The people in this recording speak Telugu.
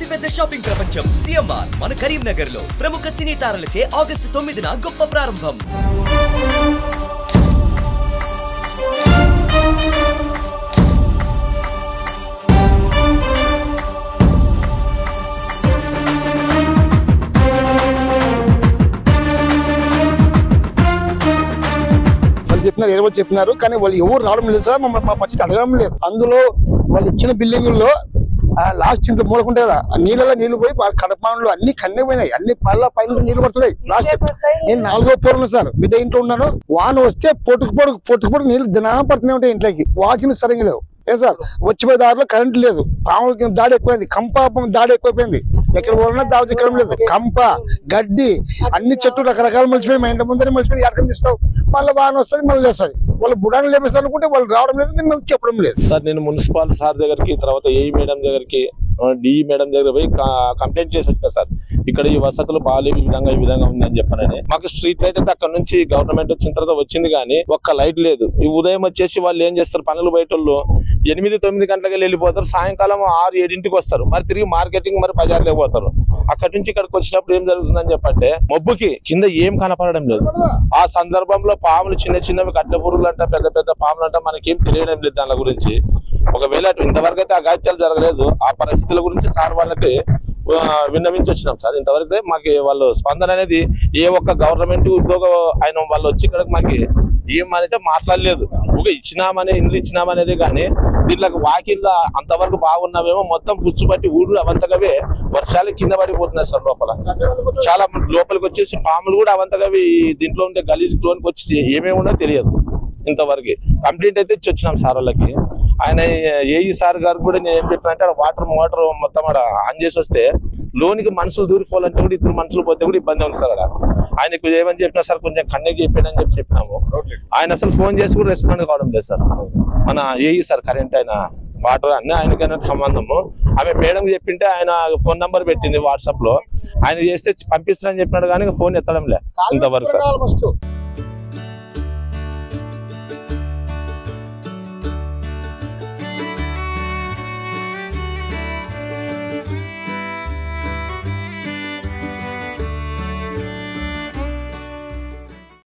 అతిపెద్ద షాపింగ్ ప్రపంచం సిఎంఆర్ మన కరీంనగర్ లో ప్రముఖ సినీ తారలచే ఆగస్టు తొమ్మిదిన గొప్ప ప్రారంభం వాళ్ళు చెప్పినారు ఏదో చెప్పినారు కానీ వాళ్ళు ఎవరు రావడం లేదు సార్ మమ్మల్ని మా పరిస్థితి అడగడం లేదు అందులో వాళ్ళు ఇచ్చిన బిల్డింగుల్లో లాస్ట్ ఇంట్లో మూలకుంటే కదా ఆ నీళ్ళలో నీళ్లు పోయి వాళ్ళ కడపలో అన్ని కన్నే పోయినాయి అన్ని పళ్ళ పైన నీళ్లు పడుతున్నాయి లాస్ట్ నేను నాలుగో పోరు ఉన్నాను సార్ బిడ్డ ఇంట్లో ఉన్నాను వాన వస్తే పొట్టుకు పొడుగు పొట్టుకు పొడుగు నీళ్లు దినా పడుతూనే ఉంటాయి ఇంట్లోకి వాకింగ్ సరిగ్గా లేవు ఏం సార్ వచ్చిపోయే దారిలో కరెంట్ లేదు పాములకి దాడి ఎక్కువైంది కంప దాడి ఎక్కువైపోయింది ఎక్కడ పోవాలన్నా దాడి చిక్కడం లేదు కంప గడ్డి అన్ని చెట్లు రకరకాలు మలిచిపోయి మా ఇంటి ముందరే మలిచిపోయి ఎక్కడ తీస్తావు మళ్ళీ వాన వస్తుంది మళ్ళీ లేస్తుంది వాళ్ళు బుడాన్ని లేపేస్తారు అనుకుంటే వాళ్ళు రావడం లేదు మేము చెప్పడం లేదు సార్ నేను మున్సిపల్ సార్ దగ్గరికి తర్వాత ఏఈ మేడం దగ్గరికి డిఈ మేడం దగ్గర పోయి కా- కంప్లైంట్ చేసి వచ్చిన సార్ ఇక్కడ ఈ వసతులు బాగాలేవు ఈ విధంగా ఈ విధంగా ఉంది అని చెప్పానని మాకు స్ట్రీట్ లైట్ అయితే అక్కడ నుంచి గవర్నమెంట్ వచ్చిన తర్వాత వచ్చింది కానీ ఒక్క లైట్ లేదు ఈ ఉదయం వచ్చేసి వాళ్ళు ఏం చేస్తారు పనులు బయట వాళ్ళు ఎనిమిది తొమ్మిది గంటలకు వెళ్ళిపోతారు సాయంకాలం ఆరు ఏడింటికి వస్తారు మరి తిరిగి మార్కెటింగ్ మరి బజార్లోకి పోతారు అక్కడి నుంచి ఇక్కడికి వచ్చినప్పుడు ఏం జరుగుతుందని చెప్పంటే మబ్బుకి కింద ఏం కనపడడం లేదు ఆ సందర్భంలో పాములు చిన్న చిన్నవి కట్ల పురుగులు అంట పెద్ద పెద్ద పాములు అంట మనకేం తెలియడం లేదు దాని గురించి ఒకవేళ అటు ఇంతవరకు అయితే అగాత్యాలు జరగలేదు ఆ పరిస్థితుల గురించి సార్ వాళ్ళకి ఆ, విన్నవించి వచ్చినాం సార్ ఇంతవరకు అయితే మాకు వాళ్ళు స్పందన అనేది ఏ ఒక్క గవర్నమెంట్ ఉద్యోగ ఆయన వాళ్ళు వచ్చి ఇక్కడ మాకు ఏమనైతే మాట్లాడలేదు ఒక ఇచ్చినామని ఇండ్లు ఇచ్చినామనేది కానీ దీంట్లోకి వాకిల్లో అంతవరకు బాగున్నామేమో మొత్తం పుచ్చుపట్టి ఊళ్ళు అవంతగవే వర్షాలు కింద పడిపోతున్నాయి సార్ లోపల చాలా మంది లోపలికి వచ్చేసి పాములు కూడా అవంతగవి దీంట్లో ఉండే గలీజ్ లోనికి వచ్చి ఏమేమి ఉన్నో తెలియదు ఇంతవరకు కంప్లీట్ అయితే ఇచ్చి వచ్చినాం సార్ వాళ్ళకి ఆయన ఏఈ సార్ గారు కూడా నేను ఏం చెప్పిన అంటే వాటర్ మోటార్ మొత్తం ఆడ ఆన్ చేసి వస్తే లోనికి మనుషులు దూరిపోవాలంటే కూడా ఇద్దరు మనుషులు పోతే కూడా ఇబ్బంది ఉంది సార్ ఆడ ఆయనకు ఏమని చెప్పినా సార్ కొంచెం కన్నెకి చెప్పాను అని చెప్పి చెప్పినాము ఆయన అసలు ఫోన్ చేసి కూడా రెస్పాండ్ కావడం లేదు సార్ మన ఏఈ సార్ కరెంట్ ఆయన వాటర్ అన్ని ఆయనకైనా సంబంధము ఆమె మేడం చెప్పింటే ఆయన ఫోన్ నంబర్ పెట్టింది వాట్సాప్ లో ఆయన చేస్తే పంపిస్తానని చెప్పినాడు కానీ ఫోన్ ఎత్తడం లే ఇంతవరకు సార్ ఫస్ట్